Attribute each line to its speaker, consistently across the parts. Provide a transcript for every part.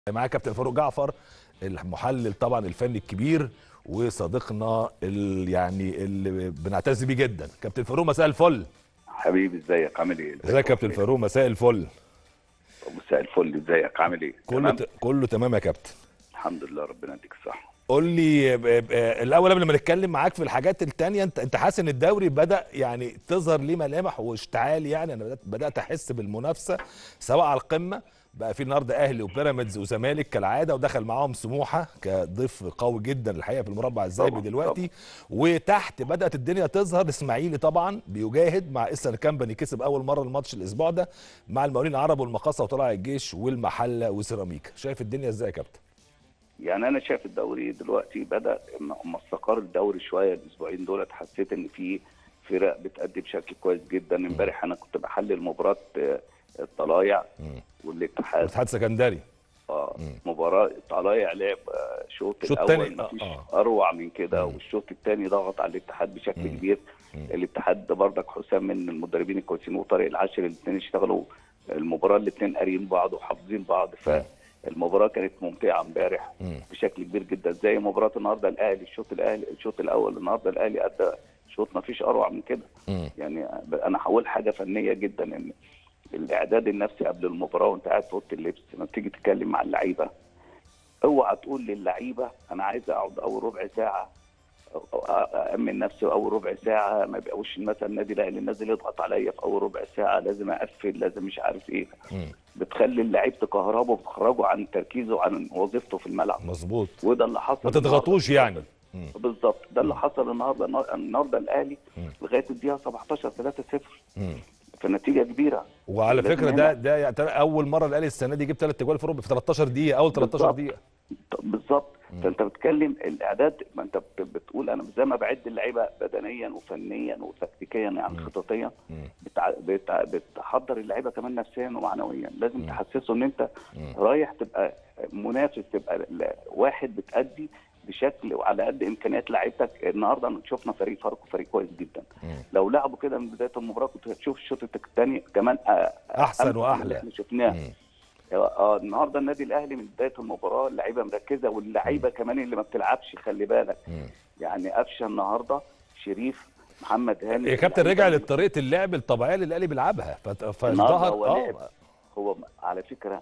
Speaker 1: معايا كابتن فاروق جعفر المحلل طبعا الفني الكبير وصديقنا ال يعني اللي بنعتز بيه جدا كابتن فاروق مساء الفل
Speaker 2: حبيبي ازيك عامل ايه؟
Speaker 1: ازيك يا كابتن فاروق مساء الفل
Speaker 2: مساء الفل ازيك عامل ايه؟
Speaker 1: كله
Speaker 2: تمام؟
Speaker 1: ت... كله تمام يا كابتن
Speaker 2: الحمد لله ربنا يديك الصحة
Speaker 1: قول لي ب- ب- الاول قبل ما نتكلم معاك في الحاجات التانية انت انت حاسس ان الدوري بدا يعني تظهر ليه ملامح واشتعال يعني انا بدات بدات احس بالمنافسه سواء على القمه بقى في النهارده اهلي وبيراميدز وزمالك كالعاده ودخل معاهم سموحه كضيف قوي جدا الحقيقه في المربع الذهبي
Speaker 2: طبعاً،
Speaker 1: دلوقتي وتحت بدات الدنيا تظهر اسماعيلي طبعا بيجاهد مع اسر كامباني كسب اول مره الماتش الاسبوع ده مع المقاولين العرب والمقاصه وطلع الجيش والمحله وسيراميكا شايف الدنيا ازاي يا كابتن
Speaker 2: يعني انا شايف الدوري دلوقتي بدا اما استقر الدوري شوية الاسبوعين دولت حسيت ان في فرق بتأدي بشكل كويس جدا امبارح انا كنت بحلل مباراة آه، الطلايع والاتحاد
Speaker 1: الاتحاد السكندري
Speaker 2: اه مباراة الطلايع لعب آه، شوط
Speaker 1: الشوط
Speaker 2: الاول
Speaker 1: التاني، آه،
Speaker 2: مفيش
Speaker 1: آه.
Speaker 2: اروع من كده والشوط الثاني ضغط على الاتحاد بشكل كبير الاتحاد برضك حسام من المدربين الكويسين وطارق العاشر الاثنين اشتغلوا المباراه الاثنين قاريين بعض وحافظين بعض فالمباراه كانت ممتعه امبارح بشكل كبير جدا زي مباراه النهارده الاهلي الشوط الاهلي الشوط الاول النهارده الاهلي ادى شوط ما فيش اروع من كده
Speaker 1: مم.
Speaker 2: يعني انا هقول حاجه فنيه جدا ان الاعداد النفسي قبل المباراه وانت قاعد في اوضه اللبس لما تيجي تتكلم مع اللعيبه اوعى تقول للعيبه انا عايز اقعد اول ربع ساعه أو- أو امن نفسي اول ربع ساعه ما يبقاش مثلا النادي الاهلي نازل يضغط عليا في اول ربع ساعه لازم اقفل لازم مش عارف ايه
Speaker 1: مم.
Speaker 2: بتخلي اللعيب تكهربه وبتخرجه عن تركيزه وعن وظيفته في الملعب
Speaker 1: مظبوط
Speaker 2: وده اللي حصل
Speaker 1: ما تضغطوش يعني مم.
Speaker 2: بالظبط ده اللي حصل النهارده النهارده الاهلي
Speaker 1: مم.
Speaker 2: لغايه الدقيقه 17 3-0
Speaker 1: مم.
Speaker 2: فنتيجه كبيره
Speaker 1: وعلى
Speaker 2: لازم
Speaker 1: فكره ده
Speaker 2: هنا-
Speaker 1: ده يعني تل- اول مره الاهلي السنه دي جاب ثلاث اجوال في ربع في 13 دقيقه اول 13
Speaker 2: بالظبط.
Speaker 1: دقيقه
Speaker 2: بالظبط فانت بتتكلم الاعداد ما انت بت- بتقول انا زي ما بعد اللعيبه بدنيا وفنيا وتكتيكيا يعني خططيا
Speaker 1: مم.
Speaker 2: بتع... بتع... بتحضر اللعيبه كمان نفسيا ومعنويا لازم تحسسه ان انت رايح تبقى منافس تبقى ل- واحد بتأدي بشكل وعلى قد امكانيات لعيبتك النهارده شفنا فريق فاركو فريق كويس جدا
Speaker 1: مم.
Speaker 2: لو لعبوا كده من بدايه المباراه كنت هتشوف الشوط الثاني كمان أ-
Speaker 1: أحسن
Speaker 2: أمتع من
Speaker 1: وأحلى.
Speaker 2: اللي احنا شفناه
Speaker 1: مم.
Speaker 2: اه النهارده النادي الاهلي من بدايه المباراه اللعيبه مركزه واللعيبه كمان اللي ما بتلعبش خلي بالك
Speaker 1: مم.
Speaker 2: يعني قفشه النهارده شريف محمد هاني
Speaker 1: يا كابتن
Speaker 2: اللعيبة
Speaker 1: رجع لطريقه اللعب الطبيعيه اللي الاهلي بيلعبها فت-
Speaker 2: النهارده
Speaker 1: فظهر
Speaker 2: هو لعب
Speaker 1: اه
Speaker 2: هو على فكره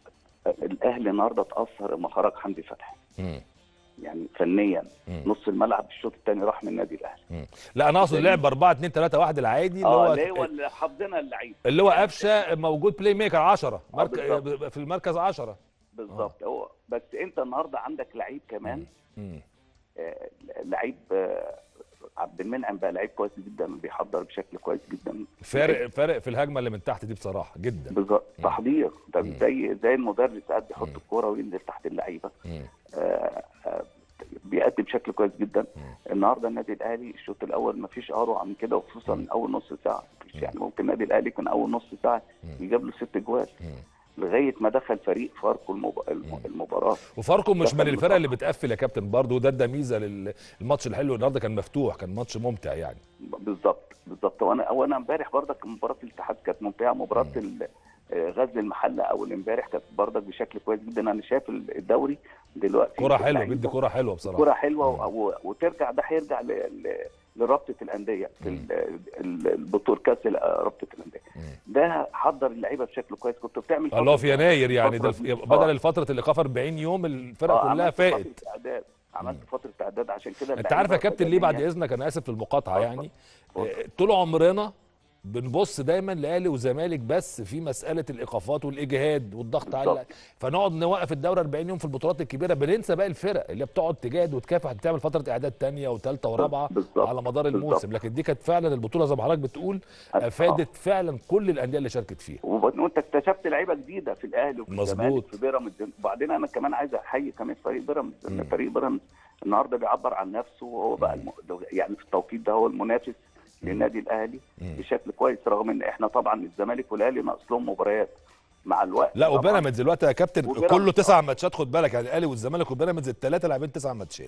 Speaker 2: الاهلي النهارده اتاثر لما خرج حمدي فتحي
Speaker 1: مم.
Speaker 2: يعني فنيا
Speaker 1: مم.
Speaker 2: نص الملعب الشوط الثاني راح من النادي الاهلي
Speaker 1: مم. لا انا اقصد لعب 4 2 3 1 العادي اللي
Speaker 2: اه
Speaker 1: هو
Speaker 2: اللي هو اللي حافظينها اللعيبه
Speaker 1: اللي هو قفشه موجود بلاي ميكر 10 مرك...
Speaker 2: بالظبط.
Speaker 1: في المركز 10
Speaker 2: بالظبط هو بس انت النهارده عندك لعيب كمان
Speaker 1: مم.
Speaker 2: آه، لعيب آه، عبد المنعم بقى لعيب كويس جدا بيحضر بشكل كويس جدا
Speaker 1: فارق فارق في الهجمه اللي من تحت دي بصراحه جدا
Speaker 2: بالظبط تحضير ده زي زي المدرب ساعات بيحط الكوره وينزل تحت اللعيبه
Speaker 1: مم.
Speaker 2: آه، آه، بيأدي بشكل كويس جدا النهارده النادي الاهلي الشوط الاول ما فيش اروع من كده وخصوصا من اول نص ساعه مفيش يعني ممكن النادي الاهلي كان اول نص ساعه يجاب له ست جوال لغايه ما دخل فريق فاركو المب... الم- المباراه
Speaker 1: وفاركو مش من
Speaker 2: دخل
Speaker 1: الفرق اللي
Speaker 2: متأخر.
Speaker 1: بتقفل يا كابتن برضه وده ده ميزه للماتش الحلو النهارده كان مفتوح كان ماتش ممتع يعني
Speaker 2: بالظبط بالظبط وانا وانا امبارح برضك مباراه الاتحاد كانت ممتعه مباراه ال- آه، غزل المحله اول امبارح كانت برضك بشكل كويس جدا انا شايف الدوري دلوقتي
Speaker 1: كرة حلوه
Speaker 2: اللعيبة
Speaker 1: بيدي كرة حلوه بصراحه
Speaker 2: كرة حلوه و... و... وترجع ده هيرجع ل... ل... لرابطه الانديه في ال- ال- البطوله كاس ال- رابطه الانديه ده حضر اللعيبه بشكل كويس كنت بتعمل
Speaker 1: الله في
Speaker 2: فترة-
Speaker 1: يناير يعني ده
Speaker 2: فترة-
Speaker 1: الف-
Speaker 2: آه.
Speaker 1: بدل فتره الايقاف 40 يوم الفرق
Speaker 2: آه،
Speaker 1: كلها
Speaker 2: عملت فترة
Speaker 1: فاقت
Speaker 2: اعداد عملت فتره اعداد عشان كده
Speaker 1: انت عارف يا
Speaker 2: اللعيبة
Speaker 1: كابتن ليه بعد
Speaker 2: بدنياً-
Speaker 1: اذنك انا اسف في المقاطعه
Speaker 2: اتفضل.
Speaker 1: يعني
Speaker 2: اتفضل.
Speaker 1: آه، طول عمرنا بنبص دايما لاهلي وزمالك بس في مساله الايقافات والاجهاد والضغط على
Speaker 2: بالظبط.
Speaker 1: فنقعد نوقف الدوره 40 يوم في البطولات الكبيره بننسى باقي الفرق اللي بتقعد تجاهد وتكافح تعمل فتره اعداد تانية وثالثه ورابعه
Speaker 2: بالظبط.
Speaker 1: على مدار
Speaker 2: بالظبط.
Speaker 1: الموسم لكن دي كانت فعلا البطوله زي ما حضرتك بتقول
Speaker 2: آه.
Speaker 1: افادت فعلا كل الانديه اللي شاركت فيها
Speaker 2: وب- وانت اكتشفت لعيبه جديده في الاهلي وفي
Speaker 1: مظبوط.
Speaker 2: الزمالك في بيراميدز وبعدين انا كمان عايز احيي كمان فريق بيراميدز ان فريق بيراميدز النهارده بيعبر عن نفسه وهو بقى الم... يعني في التوقيت ده هو المنافس للنادي الاهلي بشكل كويس رغم ان احنا طبعا الزمالك والاهلي ناقص لهم مباريات مع الوقت
Speaker 1: لا
Speaker 2: طبعاً.
Speaker 1: وبيراميدز دلوقتي يا كابتن
Speaker 2: وبيراميدز
Speaker 1: كله تسع ماتشات خد بالك يعني الاهلي والزمالك وبيراميدز الثلاثه لاعبين تسع ماتشات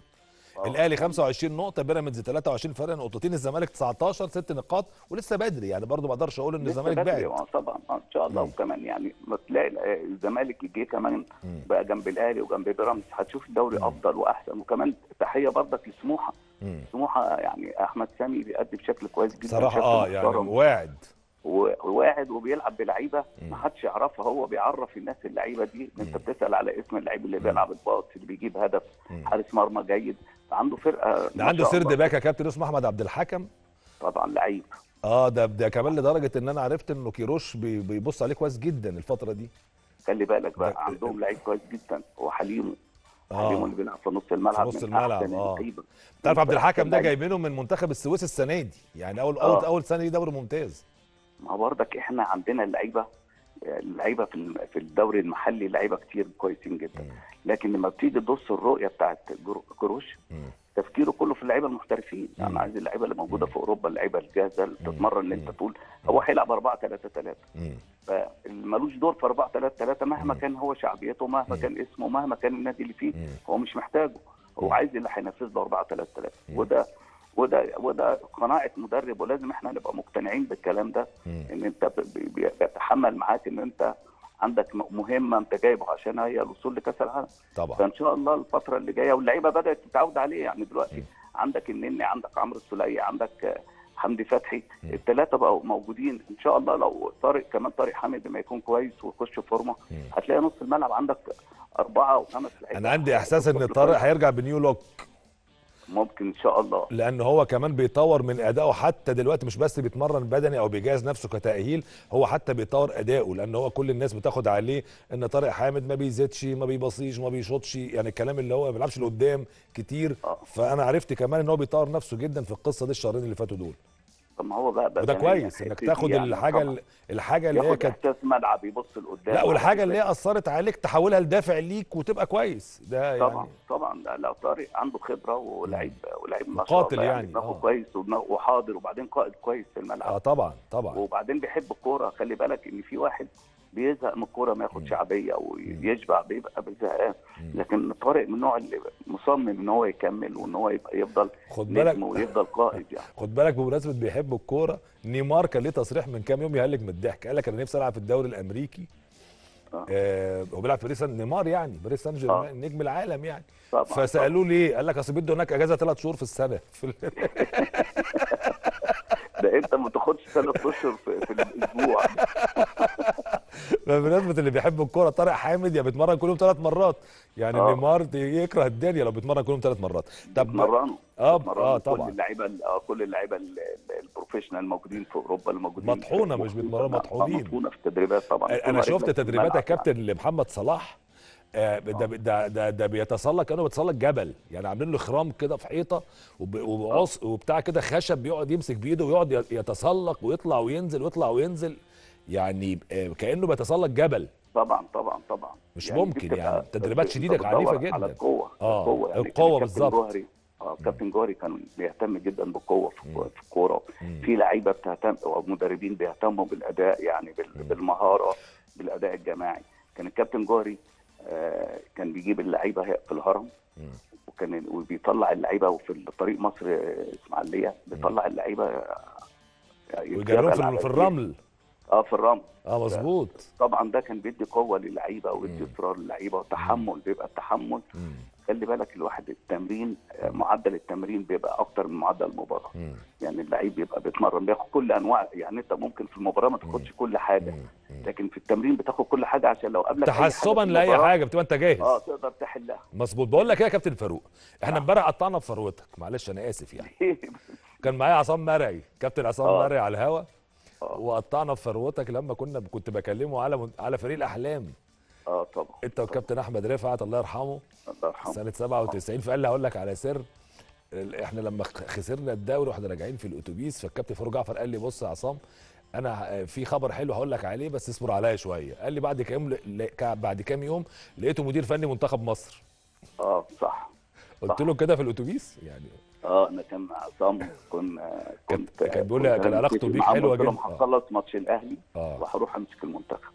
Speaker 2: آه.
Speaker 1: الاهلي 25 نقطه بيراميدز 23 فرق نقطتين الزمالك 19 ست نقاط ولسه بدري يعني برضو ما اقدرش اقول ان
Speaker 2: لسه
Speaker 1: الزمالك
Speaker 2: بدري،
Speaker 1: بعد
Speaker 2: آه، طبعا آه، ان شاء الله
Speaker 1: مم.
Speaker 2: وكمان يعني ما تلاقي ال- الزمالك جه كمان
Speaker 1: مم.
Speaker 2: بقى جنب الاهلي وجنب بيراميدز هتشوف الدوري
Speaker 1: مم.
Speaker 2: افضل واحسن وكمان تحيه برضك لسموحه
Speaker 1: مم.
Speaker 2: سموحه يعني احمد سامي بيأدي بشكل كويس جدا
Speaker 1: صراحه
Speaker 2: بشكل
Speaker 1: اه يعني
Speaker 2: محترم.
Speaker 1: واعد
Speaker 2: و- وواعد وبيلعب بلعيبه
Speaker 1: مم.
Speaker 2: ما حدش يعرفها هو بيعرف الناس اللعيبه دي انت
Speaker 1: مم.
Speaker 2: بتسال على اسم اللعيب اللي
Speaker 1: مم.
Speaker 2: بيلعب الباص اللي بيجيب هدف
Speaker 1: مم.
Speaker 2: حارس مرمى جيد عنده فرقه
Speaker 1: ده
Speaker 2: ما
Speaker 1: عنده
Speaker 2: شاء
Speaker 1: سرد
Speaker 2: الله.
Speaker 1: باك يا كابتن اسمه احمد عبد الحكم
Speaker 2: طبعا لعيب
Speaker 1: اه ده ده كمان لدرجه ان انا عرفت انه كيروش بي- بيبص عليه كويس جدا الفتره دي
Speaker 2: خلي بالك بقى
Speaker 1: ده-
Speaker 2: عندهم لعيب كويس جدا وحليمه حليمه
Speaker 1: اه
Speaker 2: اللي بيلعب في نص الملعب
Speaker 1: في نص
Speaker 2: من
Speaker 1: الملعب،
Speaker 2: أحسن
Speaker 1: آه.
Speaker 2: اللعيبة.
Speaker 1: تعرف عبد الحكم ده
Speaker 2: لعيب.
Speaker 1: جايبينه من منتخب السويس السنه دي يعني اول اول
Speaker 2: آه.
Speaker 1: اول سنه دي دوري ممتاز
Speaker 2: ما برضك احنا عندنا اللعيبه اللعيبه في الم- في الدوري المحلي لعيبه كتير كويسين جدا
Speaker 1: مم.
Speaker 2: لكن لما بتيجي تبص الرؤيه بتاعت جرو- كروش
Speaker 1: مم.
Speaker 2: تفكيره كله في اللعيبه المحترفين
Speaker 1: مم.
Speaker 2: يعني عايز اللعيبه اللي موجوده
Speaker 1: مم.
Speaker 2: في اوروبا اللعيبه الجاهزه اللي
Speaker 1: مم.
Speaker 2: تتمرن اللي انت
Speaker 1: مم.
Speaker 2: تقول هو هيلعب 4 3 3
Speaker 1: مم.
Speaker 2: فمالوش دور في 4 3 3 مهما
Speaker 1: مم.
Speaker 2: كان هو شعبيته مهما
Speaker 1: مم.
Speaker 2: كان اسمه مهما كان النادي اللي فيه
Speaker 1: مم.
Speaker 2: هو مش محتاجه هو
Speaker 1: مم.
Speaker 2: عايز اللي هينفذ له 4 3 3
Speaker 1: مم.
Speaker 2: وده وده وده قناعه مدرب ولازم احنا نبقى مقتنعين بالكلام ده
Speaker 1: مم.
Speaker 2: ان انت ب- ب- بي- بيتحمل معاك ان انت عندك م- مهمه انت جايبه عشانها هي الوصول لكاس العالم
Speaker 1: طبعا
Speaker 2: فان شاء الله الفتره اللي جايه واللعيبه بدات تتعود عليه يعني دلوقتي
Speaker 1: مم.
Speaker 2: عندك النني عندك عمرو السوليه عندك آه، حمدي فتحي
Speaker 1: مم.
Speaker 2: الثلاثه بقوا موجودين ان شاء الله لو طارق كمان طارق حامد لما يكون كويس ويخش فورمه
Speaker 1: مم.
Speaker 2: هتلاقي نص الملعب عندك اربعه او خمس لعيبه
Speaker 1: انا عندي احساس ان طارق هيرجع بنيو لوك
Speaker 2: ممكن ان شاء الله
Speaker 1: لان هو كمان بيطور من ادائه حتى دلوقتي مش بس بيتمرن بدني او بيجهز نفسه كتاهيل هو حتى بيطور اداؤه لان هو كل الناس بتاخد عليه ان طارق حامد ما بيزيدش ما بيبصيش ما بيشوطش يعني الكلام اللي هو ما بيلعبش لقدام كتير
Speaker 2: آه.
Speaker 1: فانا عرفت كمان ان هو بيطور نفسه جدا في القصه دي الشهرين اللي فاتوا دول
Speaker 2: طب ما هو بقى, بقى
Speaker 1: وده
Speaker 2: زمان
Speaker 1: كويس
Speaker 2: يعني
Speaker 1: انك
Speaker 2: هيبتدي
Speaker 1: تاخد
Speaker 2: يعني
Speaker 1: الحاجه
Speaker 2: طبعاً.
Speaker 1: اللي الحاجه اللي هي
Speaker 2: ياخد
Speaker 1: كانت
Speaker 2: احساس ملعب يبص لقدام
Speaker 1: لا والحاجه اللي هي
Speaker 2: ويبقى-
Speaker 1: اثرت عليك تحولها لدافع ليك وتبقى كويس ده
Speaker 2: طبعا
Speaker 1: يعني
Speaker 2: طبعا لا, لا طارق عنده خبره ولعيب ولعيب ما
Speaker 1: وقاتل
Speaker 2: شاء الله
Speaker 1: يعني،
Speaker 2: دماغه
Speaker 1: آه.
Speaker 2: كويس ودماغه وحاضر وبعدين قائد كويس في الملعب
Speaker 1: اه طبعا طبعا
Speaker 2: وبعدين بيحب الكوره خلي بالك ان في واحد بيزهق من الكوره ما ياخد
Speaker 1: مم.
Speaker 2: شعبيه ويشبع بيبقى بزهقان
Speaker 1: مم.
Speaker 2: لكن طارق من النوع اللي مصمم ان هو يكمل وان هو يبقى يفضل
Speaker 1: خد بالك
Speaker 2: نجم ويفضل قائد يعني
Speaker 1: خد بالك بمناسبه بيحب الكوره نيمار كان ليه تصريح من كام يوم يهلك من الضحك قال لك انا نفسي العب في الدوري الامريكي
Speaker 2: آه.
Speaker 1: آه هو بيلعب في باريس سان نيمار يعني باريس سان جيرمان نجم العالم يعني
Speaker 2: طبعا
Speaker 1: فسالوه ليه قال لك اصل بده هناك اجازه ثلاث شهور في السنه في ال-
Speaker 2: ده انت ما تاخدش ثلاث اشهر في, في الاسبوع
Speaker 1: بمناسبه اللي بيحب الكوره طارق حامد يا بيتمرن كل يوم ثلاث مرات يعني
Speaker 2: آه.
Speaker 1: نيمار يكره الدنيا لو بيتمرن كل يوم ثلاث مرات طب
Speaker 2: مرنوا
Speaker 1: اه
Speaker 2: مرنوا
Speaker 1: اه
Speaker 2: كل
Speaker 1: طبعا
Speaker 2: اللعيبه ال- اه كل اللعيبه ال- ال- البروفيشنال الموجودين في اوروبا الموجودين
Speaker 1: مطحونة
Speaker 2: في-
Speaker 1: مش بيتمرنوا
Speaker 2: آه،
Speaker 1: مطحونين.
Speaker 2: مطحونه في التدريبات طبعا
Speaker 1: انا
Speaker 2: كل
Speaker 1: شفت
Speaker 2: رجلك في
Speaker 1: تدريبات يا
Speaker 2: الملعب
Speaker 1: كابتن لمحمد صلاح آه، ده ده ده, ده بيتسلق كانه بيتسلق جبل يعني عاملين له خرام كده في حيطه وب- وعص وبتاع كده خشب بيقعد يمسك بايده ويقعد ي- يتسلق ويطلع وينزل ويطلع وينزل يعني آه، كانه بيتسلق جبل
Speaker 2: طبعا طبعا طبعا
Speaker 1: مش
Speaker 2: يعني دي
Speaker 1: ممكن
Speaker 2: بتبقى-
Speaker 1: يعني تدريبات
Speaker 2: أنت
Speaker 1: شديدة
Speaker 2: بتدور
Speaker 1: عنيفة
Speaker 2: على
Speaker 1: جدا.
Speaker 2: القوه
Speaker 1: آه،
Speaker 2: القوه يعني
Speaker 1: القوة
Speaker 2: كان الكابتن
Speaker 1: بالظبط.
Speaker 2: جوهري اه كابتن جوهري كان بيهتم جدا بالقوه في
Speaker 1: مم.
Speaker 2: في الكوره
Speaker 1: مم.
Speaker 2: في لعيبه بتهتم او مدربين بيهتموا بالاداء يعني بال-
Speaker 1: مم.
Speaker 2: بالمهاره بالاداء الجماعي كان الكابتن جوهري آه كان بيجيب اللعيبه هي- في الهرم
Speaker 1: مم.
Speaker 2: وكان وبيطلع اللعيبه وفي طريق مصر آه، اسماعيليه بيطلع اللعيبه آه،
Speaker 1: ويجرون في,
Speaker 2: على
Speaker 1: في
Speaker 2: إيد.
Speaker 1: الرمل
Speaker 2: اه في الرمل
Speaker 1: اه مظبوط
Speaker 2: طبعا ده كان بيدي قوه للعيبه ويدي
Speaker 1: مم.
Speaker 2: اصرار للعيبه وتحمل بيبقى التحمل
Speaker 1: مم.
Speaker 2: خلي بالك الواحد التمرين آه، معدل التمرين بيبقى اكتر من معدل المباراه
Speaker 1: مم.
Speaker 2: يعني اللعيب بيبقى بيتمرن بياخد كل انواع يعني انت ممكن في المباراه ما تاخدش كل حاجه
Speaker 1: مم. مم.
Speaker 2: لكن في التمرين بتاخد كل حاجه عشان لو قابلك أي حاجة
Speaker 1: تحسبا
Speaker 2: في
Speaker 1: لاي
Speaker 2: المباراة،
Speaker 1: حاجه بتبقى انت جاهز
Speaker 2: اه تقدر تحلها
Speaker 1: مظبوط بقول لك ايه يا كابتن فاروق احنا
Speaker 2: آه.
Speaker 1: امبارح قطعنا في فروتك معلش انا اسف يعني كان معايا عصام مرعي كابتن عصام
Speaker 2: آه.
Speaker 1: مرعي على الهوا
Speaker 2: اه
Speaker 1: وقطعنا في فروتك لما كنا كنت بكلمه على من- على فريق الاحلام
Speaker 2: اه طبعا
Speaker 1: انت والكابتن احمد رفعت الله يرحمه
Speaker 2: الله يرحمه
Speaker 1: سنه 97 فقال لي هقول لك على سر ال- احنا لما خ- خسرنا الدوري واحنا راجعين في الاتوبيس فالكابتن فاروق جعفر قال لي بص يا عصام انا ه- في خبر حلو هقول لك عليه بس اصبر عليا شويه قال لي بعد كام ل- ل- كا- بعد كام يوم لقيته مدير فني منتخب مصر
Speaker 2: اه صح
Speaker 1: قلت
Speaker 2: صح.
Speaker 1: له كده في الاتوبيس يعني
Speaker 2: اه انا كان مع عصام كنا كنت
Speaker 1: كان بيقول لي
Speaker 2: كنت
Speaker 1: كان علاقته
Speaker 2: متفق
Speaker 1: بيك
Speaker 2: معاه،
Speaker 1: حلوة
Speaker 2: قلت لهم
Speaker 1: جدا. آه.
Speaker 2: هخلص ماتش الاهلي
Speaker 1: اه
Speaker 2: وهروح امسك المنتخب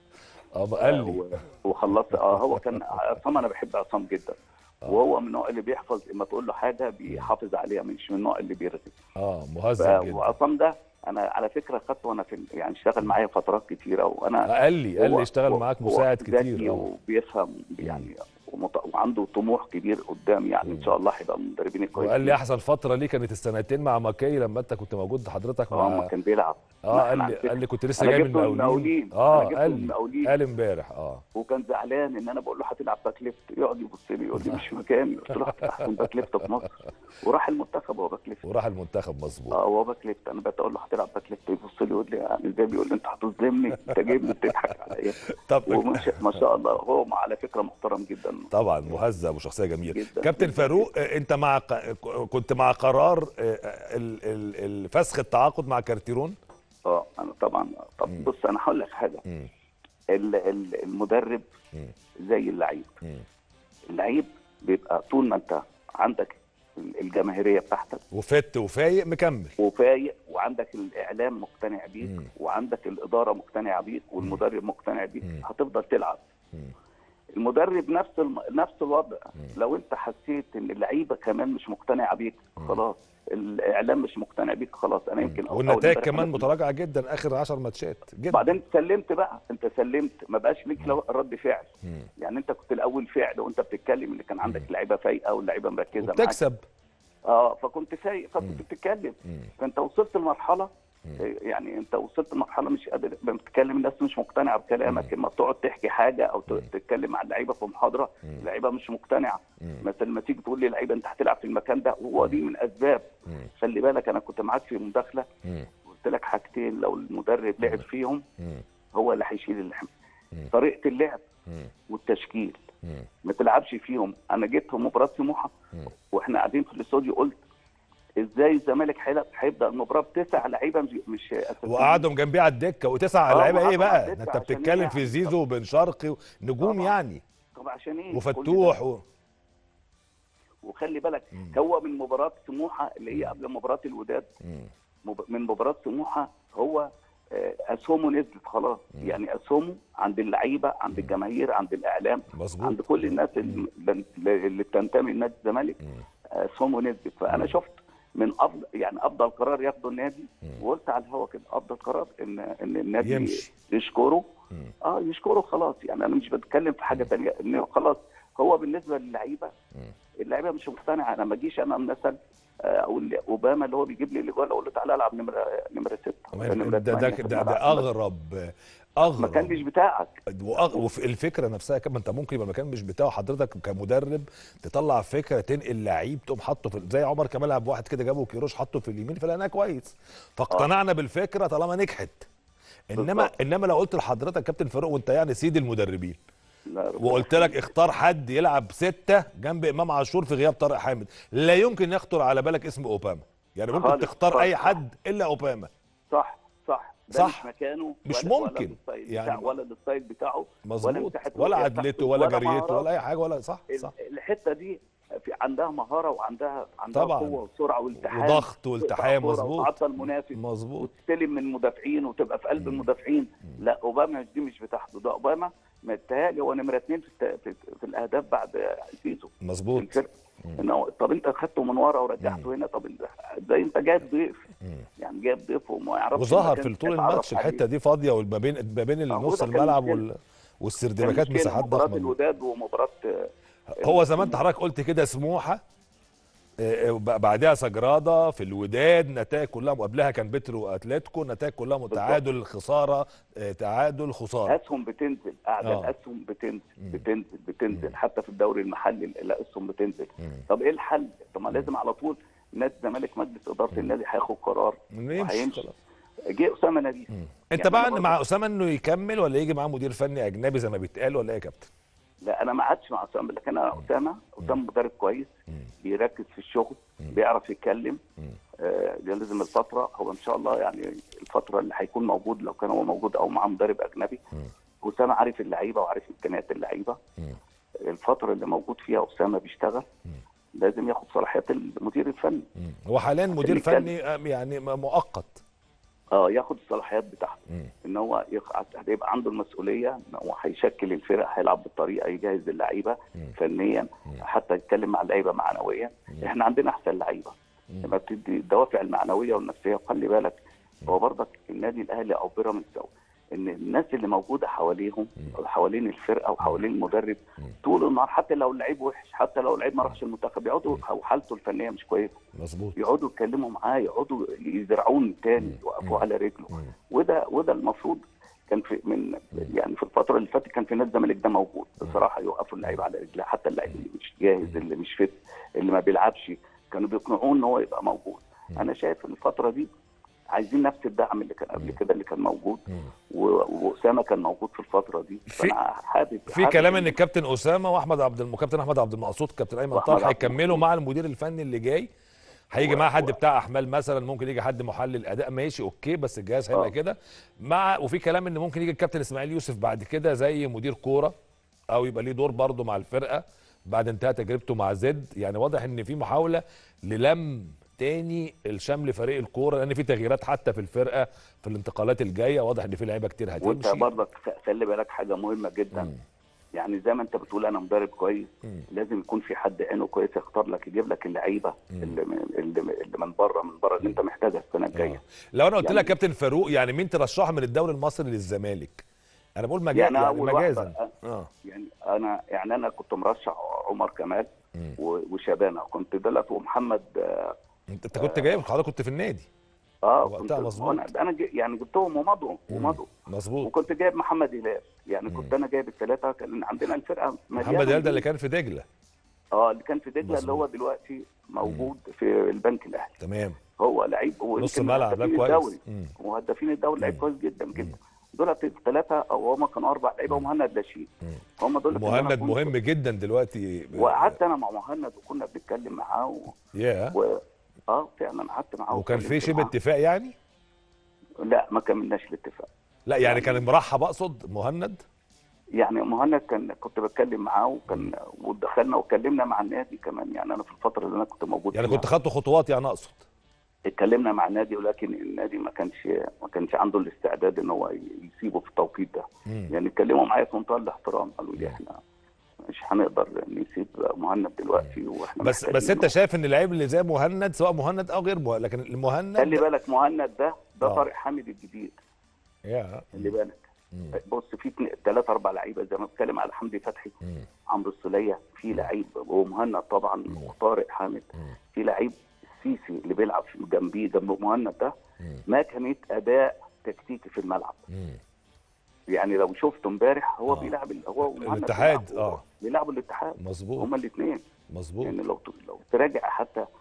Speaker 1: اه قال لي
Speaker 2: و- وخلصت اه هو كان عصام انا بحب عصام جدا وهو من النوع اللي بيحفظ لما تقول له حاجه بيحافظ عليها مش من النوع اللي بيرغي
Speaker 1: اه
Speaker 2: ف-
Speaker 1: مهذب جدا
Speaker 2: وعصام ده انا على فكره خدته وانا في يعني اشتغل معايا فترات كتيره وانا
Speaker 1: آه، قال لي قال
Speaker 2: هو-
Speaker 1: لي اشتغل
Speaker 2: هو-
Speaker 1: معاك
Speaker 2: هو
Speaker 1: مساعد
Speaker 2: ذكي
Speaker 1: كتير اه
Speaker 2: وبيفهم يعني ومط- وعنده طموح كبير قدام يعني ان شاء الله هيبقى من المدربين الكويسين
Speaker 1: وقال لي احسن فتره ليه كانت السنتين مع ماكي لما انت كنت موجود حضرتك
Speaker 2: اه ما
Speaker 1: مع
Speaker 2: كان بيلعب
Speaker 1: اه قال
Speaker 2: إحنا
Speaker 1: لي
Speaker 2: على
Speaker 1: قال لي كنت لسه
Speaker 2: أنا
Speaker 1: جاي من
Speaker 2: جبته من
Speaker 1: المقاولين
Speaker 2: المقاولين.
Speaker 1: اه
Speaker 2: أنا جبته
Speaker 1: قال
Speaker 2: من
Speaker 1: لي
Speaker 2: المقاولين.
Speaker 1: قال امبارح اه
Speaker 2: وكان زعلان ان انا بقول له هتلعب باك ليفت يقعد يبص لي يقول لي مش مكاني قلت له احسن باك ليفت في مصر وراح المنتخب وهو باك ليفت
Speaker 1: وراح المنتخب مظبوط
Speaker 2: اه هو باك ليفت انا بقول له هتلعب باك ليفت يبص لي يقول لي يعني ازاي بيقول لي انت هتظلمني انت جايبني بتضحك عليا
Speaker 1: طب
Speaker 2: وما شاء- ما شاء الله هو على فكره محترم جدا
Speaker 1: طبعا مهذب وشخصيه جميله
Speaker 2: جدا.
Speaker 1: كابتن فاروق آه، انت مع ق- كنت مع قرار آه، ال- ال- ال- فسخ التعاقد مع كارتيرون
Speaker 2: اه انا طبعا طب بص انا هقول لك حاجه
Speaker 1: مم.
Speaker 2: ال- ال- المدرب
Speaker 1: مم.
Speaker 2: زي اللعيب
Speaker 1: مم.
Speaker 2: اللعيب بيبقى طول ما انت عندك الجماهيريه بتاعتك
Speaker 1: وفت وفايق مكمل
Speaker 2: وفايق وعندك الاعلام مقتنع بيك
Speaker 1: مم.
Speaker 2: وعندك الاداره مقتنعه بيك والمدرب مقتنع بيك
Speaker 1: مم.
Speaker 2: هتفضل تلعب
Speaker 1: مم.
Speaker 2: المدرب نفس الم... نفس الوضع لو انت حسيت ان اللعيبه كمان مش مقتنعه بيك خلاص الاعلام مش مقتنع بيك خلاص انا يمكن أو- أول
Speaker 1: والنتائج
Speaker 2: امبارح
Speaker 1: كمان
Speaker 2: أنا-
Speaker 1: متراجعه جدا اخر 10 ماتشات جدا
Speaker 2: بعدين سلمت بقى انت سلمت ما بقاش ليك لو- رد فعل
Speaker 1: مم.
Speaker 2: يعني انت كنت الاول فعل وانت بتتكلم اللي كان عندك لعيبه فايقه واللعيبه مركزه معاك
Speaker 1: وبتكسب
Speaker 2: اه فكنت فايق فكنت بتتكلم
Speaker 1: مم.
Speaker 2: فانت وصلت لمرحله يعني انت وصلت لمرحله مش قادر لما بتتكلم الناس مش مقتنعه بكلامك لما بتقعد تحكي حاجه او ت- تتكلم مع اللعيبه في محاضره اللعيبه مش مقتنعه مثلا لما تيجي تقول لي لعيبه انت هتلعب في المكان ده وهو دي من اسباب خلي بالك انا كنت معاك في مداخله
Speaker 1: مم.
Speaker 2: قلت لك حاجتين لو المدرب لعب فيهم
Speaker 1: مم.
Speaker 2: هو اللي هيشيل اللحم طريقه اللعب
Speaker 1: مم.
Speaker 2: والتشكيل
Speaker 1: مم.
Speaker 2: ما تلعبش فيهم انا جيت في مباراه سموحه واحنا قاعدين في الاستوديو قلت ازاي الزمالك هيلعب- هيبدا المباراه بتسع لعيبه مش مش اساسيين
Speaker 1: وقعدهم جنبيه على الدكه وتسع
Speaker 2: آه،
Speaker 1: لعيبه ايه
Speaker 2: وقعدهم على
Speaker 1: بقى
Speaker 2: الدكة
Speaker 1: ده انت
Speaker 2: عشان
Speaker 1: بتتكلم
Speaker 2: إيه
Speaker 1: في
Speaker 2: يعني؟
Speaker 1: زيزو وبن شرقي نجوم
Speaker 2: طبعا.
Speaker 1: يعني
Speaker 2: طب عشان ايه كل
Speaker 1: وفتوح
Speaker 2: ده؟
Speaker 1: و...
Speaker 2: وخلي بالك هو من مباراه سموحه اللي هي قبل مباراه الوداد
Speaker 1: مم.
Speaker 2: مب- من مباراه سموحه هو آه، اسهمه نزلت خلاص يعني اسهمه عند اللعيبه عند الجماهير عند الاعلام
Speaker 1: مظبوط.
Speaker 2: عند كل الناس اللي, اللي بتنتمي لنادي الزمالك اسهمه نزلت فانا شفت من افضل يعني افضل قرار ياخده النادي وقلت على الهوا كده افضل قرار ان ان النادي
Speaker 1: يمشي.
Speaker 2: يشكره اه يشكره خلاص يعني انا مش بتكلم في حاجه ثانيه ان خلاص هو بالنسبه للعيبه اللعيبه مش مقتنعه انا ما اجيش انا مثلا آه، اقول اوباما اللي هو بيجيب لي الاجوال اقول له تعالى العب نمره نمره سته ولا نمره
Speaker 1: ده ده,
Speaker 2: ثمانية في
Speaker 1: ده, ده
Speaker 2: الملعب.
Speaker 1: اغرب اغرب
Speaker 2: المكان مش بتاعك
Speaker 1: وأغ... وفي الفكره نفسها كمان انت ممكن يبقى المكان مش بتاعه حضرتك كمدرب تطلع فكره تنقل لعيب تقوم حاطه في زي عمر كمال عبد واحد كده جابه كيروش حطه في اليمين فلقيناه كويس فاقتنعنا بالفكره طالما نجحت انما
Speaker 2: بالظبط.
Speaker 1: انما لو قلت لحضرتك كابتن فاروق وانت يعني سيد المدربين
Speaker 2: لا، ربنا
Speaker 1: وقلت لك اختار حد يلعب ستة جنب امام عاشور في غياب طارق حامد لا يمكن يخطر على بالك اسم اوباما يعني ممكن
Speaker 2: خالص،
Speaker 1: تختار
Speaker 2: خالص.
Speaker 1: اي حد الا اوباما
Speaker 2: صح صح ده
Speaker 1: صح.
Speaker 2: مش مكانه
Speaker 1: مش
Speaker 2: ولا-
Speaker 1: ممكن.
Speaker 2: ولا الستايل
Speaker 1: يعني-
Speaker 2: بتاعه ولا الستايل بتاعه ولا
Speaker 1: مظبوط
Speaker 2: مساحة
Speaker 1: ولا
Speaker 2: الرؤية بتاعته،
Speaker 1: عدلته ولا جريته
Speaker 2: مهارات.
Speaker 1: ولا اي حاجه ولا صح صح
Speaker 2: ال- الحته دي في عندها مهاره وعندها عندها
Speaker 1: طبعاً.
Speaker 2: قوه وسرعه والتحام
Speaker 1: وضغط والتحام،
Speaker 2: تقطع كرة
Speaker 1: مظبوط.
Speaker 2: وتعطل المنافس
Speaker 1: مظبوط
Speaker 2: وتستلم من المدافعين وتبقى في قلب المدافعين لا اوباما دي مش بتاعته ده اوباما متهيألي هو نمره اثنين في, الت- في, في الاهداف بعد زيزو في
Speaker 1: مظبوط
Speaker 2: الفرقه إنه طب انت خدته من ورا ورجعته هنا طب ازاي انت جايب ضيف يعني جايب ضيف وما يعرفش
Speaker 1: وظهر
Speaker 2: المكان
Speaker 1: في طول
Speaker 2: يتعرف
Speaker 1: الماتش
Speaker 2: عليه.
Speaker 1: الحته دي فاضيه وما بين ما بين
Speaker 2: هو
Speaker 1: نص
Speaker 2: ده كان
Speaker 1: الملعب
Speaker 2: مشكلة.
Speaker 1: وال
Speaker 2: كان
Speaker 1: والسردباكات
Speaker 2: مشكلة
Speaker 1: مساحات
Speaker 2: مباراه
Speaker 1: ضخمه
Speaker 2: الوداد ومباراه
Speaker 1: هو زي ما انت حضرتك قلت كده سموحه آه، آه، بعدها سجراده في الوداد نتائج كلها وقبلها كان بترو اتلتيكو نتائج كلها تعادل خساره آه، تعادل خساره
Speaker 2: اسهم بتنزل قاعده
Speaker 1: آه.
Speaker 2: الاسهم بتنزل بتنزل بتنزل حتى في الدوري المحلي الاسهم بتنزل طب ايه الحل؟ طب ما لازم على طول نادي الزمالك مجلس اداره النادي هياخد قرار
Speaker 1: نمشي
Speaker 2: وهيمشي
Speaker 1: خلاص
Speaker 2: جه اسامه نبيل
Speaker 1: انت
Speaker 2: يعني
Speaker 1: بقى
Speaker 2: أنا
Speaker 1: مع
Speaker 2: برضه-
Speaker 1: اسامه انه يكمل ولا يجي معاه مدير فني اجنبي زي ما بيتقال ولا ايه يا كابتن؟
Speaker 2: لا انا ما قعدتش مع اسامه لكن انا اسامه اسامه مدرب كويس بيركز في الشغل بيعرف يتكلم آه ده لازم الفتره هو ان شاء الله يعني الفتره اللي هيكون موجود لو كان هو موجود او معاه مدرب اجنبي اسامه عارف اللعيبه وعارف امكانيات اللعيبه الفتره اللي موجود فيها اسامه بيشتغل لازم ياخد صلاحيات المدير الفني
Speaker 1: هو حاليا مدير
Speaker 2: نتكلم.
Speaker 1: فني آه، يعني م- مؤقت
Speaker 2: اه ياخد الصلاحيات بتاعته
Speaker 1: مم.
Speaker 2: ان هو يق- هيبقى عنده المسؤوليه ان هو هيشكل الفرق هيلعب بالطريقه يجهز اللعيبه
Speaker 1: مم.
Speaker 2: فنيا حتى يتكلم مع اللعيبه معنويا احنا عندنا احسن لعيبه لما بتدي الدوافع المعنويه والنفسيه وخلي بالك هو برضك النادي الاهلي او بيراميدز أو ان الناس اللي موجوده حواليهم أو حوالين الفرقه وحوالين المدرب طول النهار حتى لو اللعيب وحش حتى لو اللعيب ما راحش المنتخب يقعدوا او حالته الفنيه مش كويسه
Speaker 1: مظبوط
Speaker 2: يقعدوا يتكلموا معاه يقعدوا يزرعون تاني يوقفوا على رجله وده وده المفروض كان في من يعني في الفتره اللي فاتت كان في نادي الزمالك ده موجود بصراحه يوقفوا اللعيبه على رجلها حتى اللعيب اللي مش جاهز اللي مش فت اللي ما بيلعبش كانوا بيقنعوه ان هو يبقى موجود انا شايف الفتره دي عايزين نفس الدعم اللي كان قبل كده اللي كان موجود و- واسامه كان موجود في الفتره دي
Speaker 1: في-
Speaker 2: فانا حابب
Speaker 1: في
Speaker 2: حابب
Speaker 1: كلام ان الكابتن اسامه واحمد عبد الم... كابتن احمد عبد المقصود كابتن ايمن
Speaker 2: وأحمد
Speaker 1: طارق
Speaker 2: عبد
Speaker 1: هيكملوا مع المدير الفني اللي جاي هيجي
Speaker 2: و-
Speaker 1: معاه حد
Speaker 2: و-
Speaker 1: بتاع احمال مثلا ممكن يجي حد محلل اداء ماشي اوكي بس الجهاز هيبقى
Speaker 2: آه.
Speaker 1: كده مع وفي كلام ان ممكن يجي الكابتن اسماعيل يوسف بعد كده زي مدير كوره او يبقى ليه دور برضه مع الفرقه بعد انتهاء تجربته مع زد يعني واضح ان في محاوله للم تاني الشمل فريق الكوره لان في تغييرات حتى في الفرقه في الانتقالات الجايه واضح ان في لعيبه كتير
Speaker 2: وانت
Speaker 1: هتمشي
Speaker 2: برضك خ- خلي بالك حاجه مهمه جدا يعني زي ما انت بتقول انا مدرب كويس لازم يكون في حد عينه كويس يختار لك يجيب لك اللعيبه اللي من اللي من- اللي من بره من بره اللي انت محتاجها السنه الجايه
Speaker 1: آه. لو انا قلت
Speaker 2: يعني-
Speaker 1: لك كابتن فاروق يعني مين ترشحه من الدوري المصري للزمالك انا بقول مجاز
Speaker 2: يعني
Speaker 1: يعني,
Speaker 2: أول
Speaker 1: مجازا
Speaker 2: واحدة،
Speaker 1: اه
Speaker 2: يعني انا يعني انا كنت مرشح عمر كمال و- وشبانه كنت دلت ومحمد اه
Speaker 1: انت أنت كنت جاي حضرتك كنت في النادي
Speaker 2: آه،
Speaker 1: وقتها
Speaker 2: كنت
Speaker 1: مظبوط.
Speaker 2: انا انا جي- يعني جبتهم ومضوا ومضوا
Speaker 1: مظبوط
Speaker 2: وكنت جايب محمد هلال يعني كنت انا جايب الثلاثه كان عندنا الفرقه مليانة
Speaker 1: محمد هلال ده اللي
Speaker 2: نجوم.
Speaker 1: كان في دجله
Speaker 2: اه اللي كان في دجله
Speaker 1: مظبوط.
Speaker 2: اللي هو دلوقتي موجود في البنك الاهلي
Speaker 1: تمام
Speaker 2: هو لعيب هو
Speaker 1: نص
Speaker 2: يمكن
Speaker 1: الملعب، لا
Speaker 2: هدافين
Speaker 1: كويس.
Speaker 2: الدوري
Speaker 1: مم.
Speaker 2: وهدافين الدوري لعيب كويس جدا جدا دول ثلاثه او هم كانوا اربع لعيبه ومهند لاشين هم دول اللي
Speaker 1: مهند
Speaker 2: أنا كنت-
Speaker 1: مهم جدا دلوقتي
Speaker 2: وقعدت انا مع مهند وكنا بنتكلم معاه و...
Speaker 1: يا
Speaker 2: و... اه فعلا قعدت معاه
Speaker 1: وكان في
Speaker 2: واتكلمت
Speaker 1: شبه
Speaker 2: معاه.
Speaker 1: اتفاق يعني
Speaker 2: لا ما كملناش الاتفاق
Speaker 1: لا يعني كان مرحب اقصد مهند
Speaker 2: يعني مهند كان كنت بتكلم معاه وكان ودخلنا واتكلمنا مع النادي كمان يعني انا في الفتره اللي انا كنت موجود
Speaker 1: يعني
Speaker 2: فيها.
Speaker 1: كنت خدت خطوات يعني اقصد
Speaker 2: اتكلمنا مع النادي ولكن النادي ما كانش ما كانش عنده الاستعداد ان هو يسيبه في التوقيت ده
Speaker 1: مم.
Speaker 2: يعني اتكلموا معايا في منتهى الاحترام قالوا لي احنا مش هنقدر نسيب مهند دلوقتي واحنا
Speaker 1: بس بس
Speaker 2: محتاجينه.
Speaker 1: انت شايف ان اللعيب اللي زي مهند سواء مهند او غير مهند لكن المهند
Speaker 2: خلي بالك مهند ده ده
Speaker 1: آه.
Speaker 2: طارق حامد الجديد
Speaker 1: يا
Speaker 2: خلي بالك بص في ثلاث اربع لعيبه زي ما بتكلم على حمدي فتحي عمرو السوليه في لعيب ومهند طبعا وطارق حامد في لعيب السيسي اللي بيلعب في جنبيه جنب مهند ده ما كانت اداء تكتيكي في الملعب
Speaker 1: مم.
Speaker 2: يعني لو شفته امبارح هو بيلعب ال- هو ومهند
Speaker 1: الاتحاد،
Speaker 2: بيلعبوا-
Speaker 1: آه.
Speaker 2: بيلعبوا الاتحاد
Speaker 1: مظبوط
Speaker 2: هما الاثنين
Speaker 1: مظبوط
Speaker 2: يعني لو لو تراجع حتى آه،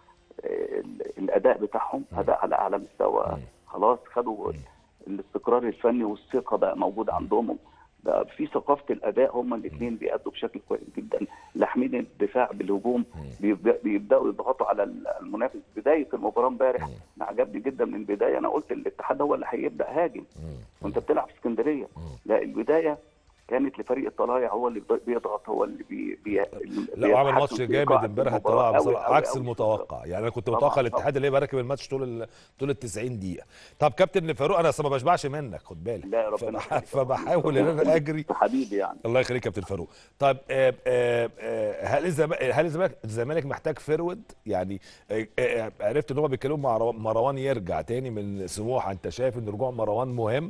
Speaker 2: ال- الاداء بتاعهم اداء على اعلى مستوى خلاص خدوا الاستقرار الفني والثقه بقى موجود عندهم بقى في ثقافه الاداء هما الاثنين بيأدوا بشكل كويس جدا لاحمين الدفاع بالهجوم بيبدأ- بيبداوا يضغطوا على المنافس بدايه المباراه امبارح أنا عجبني جدا من البدايه انا قلت الاتحاد هو اللي هيبدا هاجم وانت بتلعب في اسكندريه لا البدايه كانت لفريق الطلايع هو اللي بيضغط هو اللي بي بي
Speaker 1: لا وعمل
Speaker 2: بيتحكم
Speaker 1: ماتش
Speaker 2: في
Speaker 1: جامد
Speaker 2: إيقاع
Speaker 1: امبارح
Speaker 2: المباراة
Speaker 1: الطلائع
Speaker 2: أوي
Speaker 1: بصراحه
Speaker 2: أوي
Speaker 1: عكس
Speaker 2: أوي.
Speaker 1: المتوقع يعني انا كنت
Speaker 2: طبعاً،
Speaker 1: متوقع
Speaker 2: طبعاً.
Speaker 1: الاتحاد اللي هيبقى راكب الماتش طول ال... طول ال 90 دقيقه طب كابتن فاروق انا اصلا ما بشبعش منك خد بالك
Speaker 2: لا يا ربنا
Speaker 1: فبح...
Speaker 2: يخليك.
Speaker 1: فبحاول ان انا اجري
Speaker 2: حبيبي يعني
Speaker 1: الله يخليك كابتن فاروق طيب آه آه آه هل الزمالك هل الزمالك الزمالك محتاج فرود يعني آه آه عرفت ان هم بيتكلموا مع رو- مروان يرجع تاني من سموحه انت شايف ان رجوع مروان مهم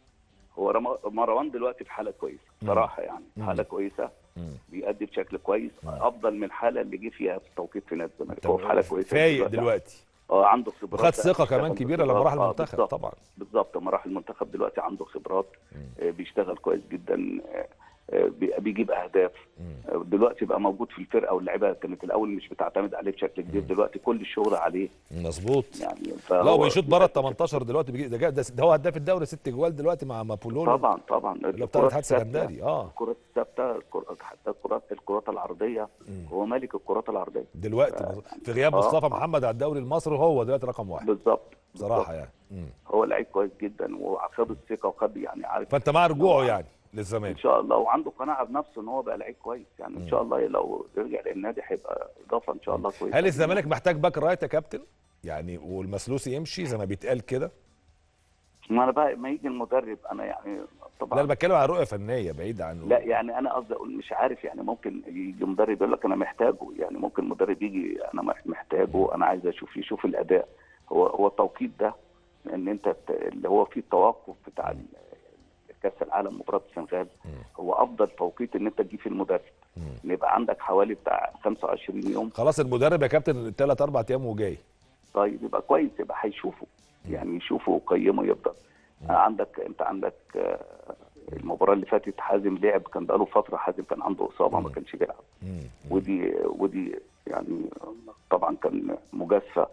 Speaker 2: هو رم- مروان دلوقتي في حاله كويسه صراحه يعني في حاله كويسه بيأدي بشكل كويس افضل من الحاله اللي جه فيها في التوقيت في نادي الزمالك هو في حاله كويسه
Speaker 1: فايق دلوقتي
Speaker 2: اه عنده خبرات
Speaker 1: وخد
Speaker 2: بقى،
Speaker 1: ثقه كمان
Speaker 2: بيشتغل
Speaker 1: كبيره لما
Speaker 2: بخبرات.
Speaker 1: راح
Speaker 2: آه،
Speaker 1: المنتخب
Speaker 2: بالظبط.
Speaker 1: طبعا
Speaker 2: بالظبط لما راح المنتخب دلوقتي عنده خبرات آه، بيشتغل كويس جدا آه، آه، بي- بيجيب اهداف آه، دلوقتي بقى موجود في الفرقه واللعيبه كانت الاول مش بتعتمد عليه بشكل كبير دلوقتي كل الشغل عليه
Speaker 1: مظبوط
Speaker 2: يعني
Speaker 1: لا
Speaker 2: فهو
Speaker 1: وبيشوط بره ال 18 دلوقتي بيجي ده, جا- ده, ده هو هداف الدوري ست جوال دلوقتي مع مابولولو
Speaker 2: طبعا طبعا
Speaker 1: اللي بتاع
Speaker 2: الكرات
Speaker 1: الاتحاد
Speaker 2: الثابتة،
Speaker 1: السكندري اه
Speaker 2: الكرات الثابته الكر- حتى الكرات الكرات العرضيه هو مالك الكرات العرضيه
Speaker 1: دلوقتي مظبوط. في غياب
Speaker 2: آه،
Speaker 1: مصطفى
Speaker 2: آه.
Speaker 1: محمد على الدوري المصري هو دلوقتي رقم واحد
Speaker 2: بالظبط
Speaker 1: بصراحه
Speaker 2: بالظبط.
Speaker 1: يعني مم.
Speaker 2: هو لعيب كويس جدا وخد الثقه وخد يعني عارف
Speaker 1: فانت مع رجوعه
Speaker 2: هو-
Speaker 1: يعني
Speaker 2: ان
Speaker 1: للزمالك
Speaker 2: شاء الله وعنده قناعه بنفسه ان هو بقى لعيب كويس يعني ان شاء الله لو رجع للنادي هيبقى اضافه ان شاء الله كويسه
Speaker 1: هل الزمالك محتاج باك رايت يا كابتن يعني والمسلوسي يمشي زي ما بيتقال كده
Speaker 2: ما انا بقى ما يجي المدرب انا يعني
Speaker 1: لا
Speaker 2: طبعا
Speaker 1: انا بتكلم على رؤيه فنيه بعيد عن
Speaker 2: لا يعني انا قصدي اقول مش عارف يعني ممكن يجي مدرب يقول لك انا محتاجه يعني ممكن مدرب يجي انا مح- محتاجه انا عايز اشوف يشوف الاداء هو هو التوقيت ده ان انت ت- اللي هو فيه التوقف بتاع ال- كاس العالم مباراه السنغال هو افضل توقيت ان انت تجيب فيه المدرب ان يبقى عندك حوالي بتاع 25 يوم
Speaker 1: خلاص المدرب يا كابتن ثلاث اربع ايام وجاي
Speaker 2: طيب يبقى كويس يبقى هيشوفوا يعني يشوفوا ويقيموا يفضل عندك انت عندك آه، المباراه اللي فاتت حازم لعب كان بقاله فتره حازم كان عنده اصابه ما كانش بيلعب
Speaker 1: مم.
Speaker 2: ودي ودي يعني طبعا كان مجازفه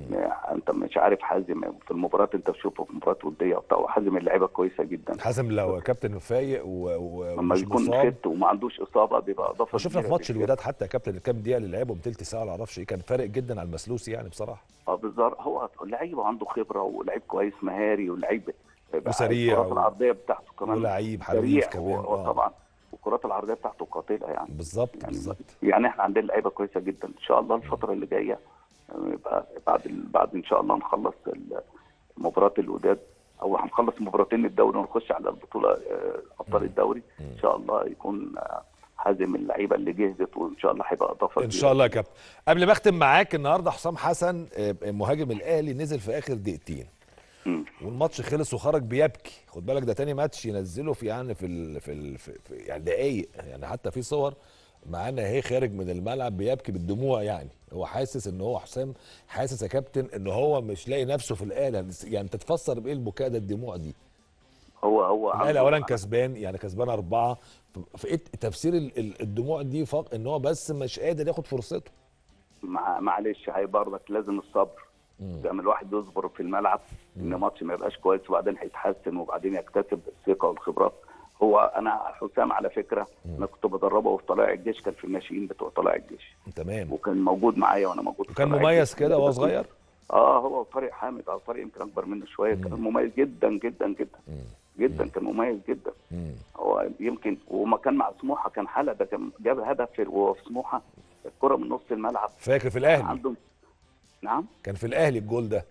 Speaker 2: انت مش عارف حازم في المباراه انت بتشوفه في مباراه وديه وبتاع وحازم اللعيبه كويسه جدا
Speaker 1: حازم لو كابتن فايق و- و-
Speaker 2: لما
Speaker 1: ومش
Speaker 2: يكون
Speaker 1: مصاب
Speaker 2: فت وما عندوش اصابه بيبقى اضافه
Speaker 1: وشفنا في
Speaker 2: كبيرة
Speaker 1: ماتش
Speaker 2: جداً.
Speaker 1: الوداد حتى يا كابتن الكام دقيقه اللي لعبهم تلت ساعه ولا اعرفش ايه كان فارق جدا على المسلوسي يعني بصراحه
Speaker 2: اه بالظبط هو لعيب وعنده خبره ولعيب كويس مهاري ولعيب
Speaker 1: وسريع
Speaker 2: الكرات
Speaker 1: و-
Speaker 2: العرضيه بتاعته كمان
Speaker 1: ولعيب
Speaker 2: سريع
Speaker 1: حريف كمان
Speaker 2: و-
Speaker 1: اه
Speaker 2: وطبعا والكرات العرضيه بتاعته قاتله يعني
Speaker 1: بالظبط
Speaker 2: يعني
Speaker 1: بالظبط
Speaker 2: يعني احنا عندنا لعيبه كويسه جدا ان شاء الله الفتره اللي جايه آه، يبقى بعد ال- بعد ان شاء الله نخلص ال- مباراه الوداد او هنخلص مباراتين الدوري ونخش على البطوله آه، ابطال الدوري ان شاء الله يكون آه، حازم اللعيبه اللي جهزت وان شاء الله هيبقى اضافه
Speaker 1: ان شاء الله يا كابتن قبل ما اختم معاك النهارده حسام حسن آه، مهاجم الاهلي نزل في اخر دقيقتين
Speaker 2: مم.
Speaker 1: والماتش خلص وخرج بيبكي خد بالك ده تاني ماتش ينزله في يعني في ال في, ال في, في يعني دقايق يعني حتى في صور معانا اهي خارج من الملعب بيبكي بالدموع يعني هو حاسس ان هو حسام حاسس يا كابتن ان هو مش لاقي نفسه في الاهلي يعني تتفسر بايه البكاء ده الدموع دي
Speaker 2: هو هو
Speaker 1: الاهلي
Speaker 2: عنده-
Speaker 1: اولا كسبان يعني كسبان اربعه ف- في ايه تفسير ال- ال- الدموع دي فق ان هو بس مش قادر ياخد فرصته
Speaker 2: مع معلش هي برضك لازم الصبر زي ما الواحد يصبر في الملعب ان ماتش ما يبقاش كويس وبعدين هيتحسن وبعدين يكتسب الثقه والخبرات هو انا حسام على فكره انا كنت بدربه وفي طلائع الجيش كان في الناشئين بتوع طلائع الجيش
Speaker 1: تمام
Speaker 2: وكان موجود معايا وانا موجود في
Speaker 1: وكان
Speaker 2: طلائع
Speaker 1: مميز
Speaker 2: الجيش.
Speaker 1: كده وهو صغير
Speaker 2: اه هو وطارق حامد اه طارق يمكن اكبر منه شويه كان مميز جدا جدا جدا جدا كان مميز جدا
Speaker 1: مم.
Speaker 2: هو يمكن وما كان مع سموحه كان حاله ده كان جاب هدف في- وهو في سموحه الكره من نص الملعب
Speaker 1: فاكر في الاهلي
Speaker 2: عنده نعم
Speaker 1: كان في الاهلي الجول ده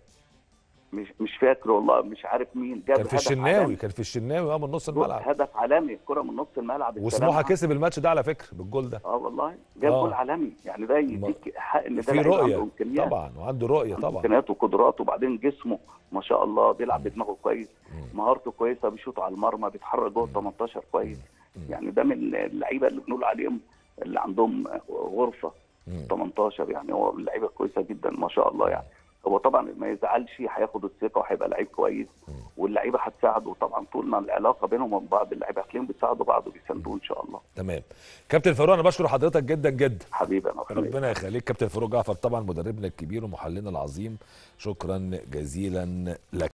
Speaker 2: مش مش فاكر والله مش عارف مين جاب
Speaker 1: كان في
Speaker 2: هدف
Speaker 1: الشناوي
Speaker 2: عالمي.
Speaker 1: كان في الشناوي اه من نص الملعب
Speaker 2: هدف عالمي الكره من نص الملعب
Speaker 1: وسموحه
Speaker 2: السلامة.
Speaker 1: كسب الماتش ده على فكره بالجول ده
Speaker 2: اه والله جاب
Speaker 1: آه.
Speaker 2: جول عالمي يعني ده يديك حق ان ده
Speaker 1: في
Speaker 2: لعيب عنده
Speaker 1: رؤيه
Speaker 2: امكانيات
Speaker 1: طبعا وعنده رؤيه
Speaker 2: عنده
Speaker 1: طبعا
Speaker 2: امكانيات وقدرات وبعدين جسمه ما شاء الله بيلعب بدماغه كويس مهارته كويسه بيشوط على المرمى بيتحرك جوه ال 18 كويس يعني ده من اللعيبه اللي بنقول عليهم اللي عندهم غرفه 18 يعني هو من اللعيبه كويسه جدا ما شاء الله يعني هو طبعا ما يزعلش هياخد الثقه وهيبقى لعيب كويس واللعيبه هتساعده طبعا طول ما العلاقه بينهم وبين بعض اللعيبه هتلاقيهم بيساعدوا بعض وبيساندوه ان شاء الله
Speaker 1: تمام كابتن فاروق انا بشكر حضرتك جدا جدا
Speaker 2: حبيبي انا خليك.
Speaker 1: ربنا يخليك كابتن فاروق جعفر طبعا مدربنا الكبير ومحللنا العظيم شكرا جزيلا لك